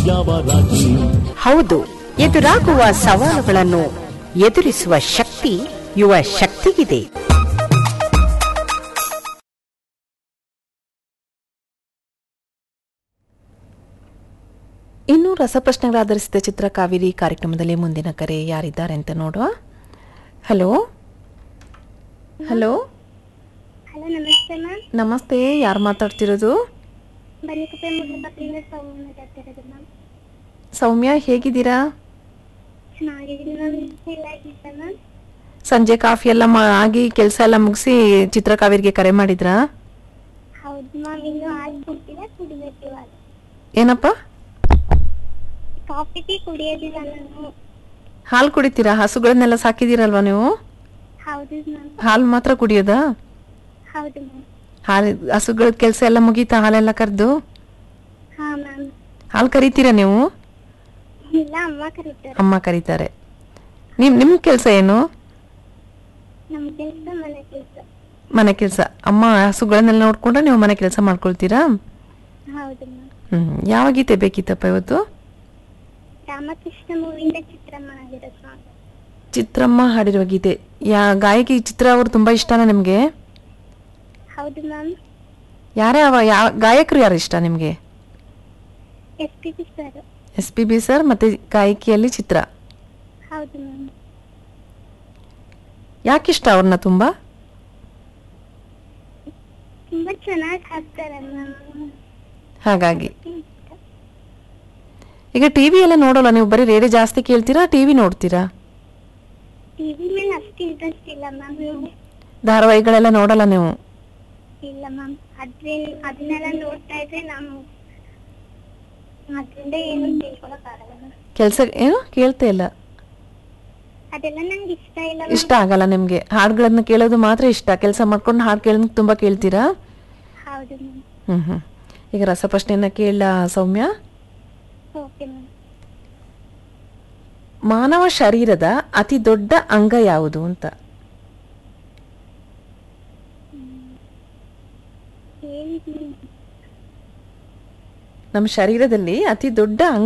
ಯಾವ ರಾಜಿ ಹೌದು ಎದುರಾಗುವ ಸವಾಲುಗಳನ್ನು ಎದುರಿಸುವ ಶಕ್ತಿ ಯುವ ಶಕ್ತಿಗಿದೆ ಇನ್ನು ರಸಪ್ರಶ್ನೆಗಳಾಧರಿಸಿದ ಚಿತ್ರ ಕಾವೇರಿ ಕಾರ್ಯಕ್ರಮದಲ್ಲಿ ಮುಂದಿನ ಕರೆ ಯಾರಿದ್ದಾರೆ ಅಂತ ನೋಡುವ ಹಲೋ ಹಲೋ ಹಲೋ ನಮಸ್ತೆ ಮ್ಯಾಮ್ ನಮಸ್ತೆ ಯಾರು ಮಾತಾಡ್ತಿರೋದು ಬನ್ನಿಕುಪ್ಪೆ ಮುಗಿದ ಸೌಮ್ಯ ಮಾತಾಡ್ತಿರೋದು ಮ್ಯಾಮ್ ಸೌಮ್ಯ ಹೇಗಿದ್ದೀರಾ ಚೆನ್ನಾಗಿದ್ದೀನಿ ಮ್ಯಾಮ್ ಇಲ್ಲ ಆಗಿದ್ದ ಮ್ಯಾಮ್ ಸಂಜೆ ಕಾಫಿ ಎಲ್ಲ ಮಾ- ಆಗಿ ಕೆಲಸ ಎಲ್ಲ ಮುಗಿಸಿ ಚಿತ್ರ ಕಾವೇರಿಗೆ ಕರೆ ಮಾಡಿದ್ರಾ ಹೌದು ಮ್ಯಾಮ್ ಇನ್ನೂ ಹಾಲು ಕುಡ್ತಿಲ್ಲ ಕುಡಿಬೇಕು ಇವಾಗ ಏನಪ್ಪ ಕಾಫಿ ಟೀ ಕುಡಿಯೋದಿಲ್ಲ ನಾನು ಹಾಲು ಕುಡಿತೀರಾ ಹಸುಗಳನ್ನೆಲ್ಲ ಸಾಕಿದ್ದೀರಲ್ವಾ ನೀವು ಹೌದು ಮ್ಯಾಮ್ ಹಾಲು ಮಾತ್ರ ಕುಡಿಯೋದಾ ಹೌದು ಮ್ಯಾಮ್ ಹಾಲು ಹಸುಗಳ ಕೆಲಸ ಎಲ್ಲ ಮುಗೀತಾ ಹಾಲೆಲ್ಲ ಕರೆದು ಹಾ ಮ್ಯಾಮ್ ಹಾಲು ಕರಿತೀರಾ ನೀವು ಇಲ್ಲ ಅಮ್ಮ ಕರೀತಾರೆ ಅಮ್ಮ ಕರೀತಾರೆ ನಿಮ್ ನಿಮ್ಮ ಕೆಲಸ ಏನು ನಮ್ಮ ಕೆಲಸ ಮನೆ ಕೆಲಸ ಮನೆ ಕೆಲಸ ಅಮ್ಮ ಹಸುಗಳನ್ನೆಲ್ಲ ನೋಡ್ಕೊಂಡ್ರೆ ನೀವು ಮನೆ ಕೆಲಸ ಮಾಡ್ಕೊಳ್ತೀರಾ ಹೌದು ಮ್ಯಾಮ್ ಹ್ಮ್ ಯಾವ ಗೀತೆ ಬೇಕಿತ್ತಪ್ಪ ಇವತ್ತು ರಾಮಕೃಷ್ಣ ಮೂವಿಯಿಂದ ಚಿತ್ರಮ್ಮ ಆಗಿರೋ ಸಾಂಗ್ ಚಿತ್ರಮ್ಮ ಹಾಡಿರುವ ಗೀತೆ ಯಾ ಗಾಯಕಿ ಚಿತ್ರ ಅವರು ತುಂಬಾ ಇಷ್ಟನಾ ನಿಮಗೆ ಹೌದು ಮ್ಯಾಮ್ ಯಾರೇ ಅವ ಯಾವ ಗಾಯಕರು ಯಾರು ಇಷ್ಟ ನಿಮಗೆ S P B sir S P B sir ಮತ್ತೆ ಗಾಯಕಿಯಲ್ಲಿ ಚಿತ್ರ ಹೌದು ಮ್ಯಾಮ್ ಯಾಕಿಷ್ಟ ಅವ್ರನ್ನ ತುಂಬಾ ತುಂಬಾ ಚೆನ್ನಾಗಿ ಹಾಕ್ತಾರೆ ಮ್ಯಾಮ್ ಹಾಗಾಗಿ ಈಗ ಟಿವಿ ಎಲ್ಲ ನೋಡೋಲ್ಲ ನೀವು ಬರೀ ರೇಡಿಯೋ ಜಾಸ್ತಿ ಕೇಳ್ತೀರಾ ಟಿವಿ ನೋಡ್ತೀರಾ ಟಿವಿ ಮೇಲೆ ಅಷ್ಟು ಇಂಟ್ರೆಸ್ಟ್ ಇಲ್ಲ ಮ್ಯಾಮ್ ಧಾರಾವಾಹಿಗಳೆಲ್ಲ ನೋಡಲ್ಲ ನೀವು ಇಲ್ಲ ಮ್ಯಾಮ್ ಅದ್ರಿ ಅದನ್ನೆಲ್ಲ ನೋಡ್ತಾ ಇದ್ರೆ ನಾವು ಅದರಿಂದ ಏನು ತಿಳ್ಕೊಳಕ್ ಆಗಲ್ಲ ಮ್ಯಾಮ್ ಕೆಲಸ ಏನು ಕೇಳ್ತಾ ಇಲ್ಲ ಅದೆಲ್ಲ ನಂಗೆ ಇಷ್ಟ ಇಲ್ಲ ಇಷ್ಟ ಆಗಲ್ಲ ನಿಮ್ಗೆ ಹಾಡುಗಳನ್ನ ಕೇಳೋದು ಮಾತ್ರ ಇಷ್ಟ ಕೆಲಸ ಮಾಡ್ಕೊಂಡು ಹಾಡು ಕೇಳೋದಕ್ಕೆ ತುಂಬಾ ಕೇಳ್ತೀರಾ ಹೌದು ಮ್ಯಾಮ್ ಹ್ಮ್ ಹ್ಮ್ ಈಗ ರಸಪ್ರಶ್ನೆಯನ್ನ ಕೇಳ ಸೌಮ್ಯ ಓಕೆ ಮ್ಯಾಮ್ ಮಾನವ ಶರೀರದ ಅತಿ ದೊಡ್ಡ ಅಂಗ ಯಾವುದು ಅಂತ ಹೇಳಿ ನಮ್ಮ ಶರೀರದಲ್ಲಿ ಅತಿ ದೊಡ್ಡ ಅಂಗ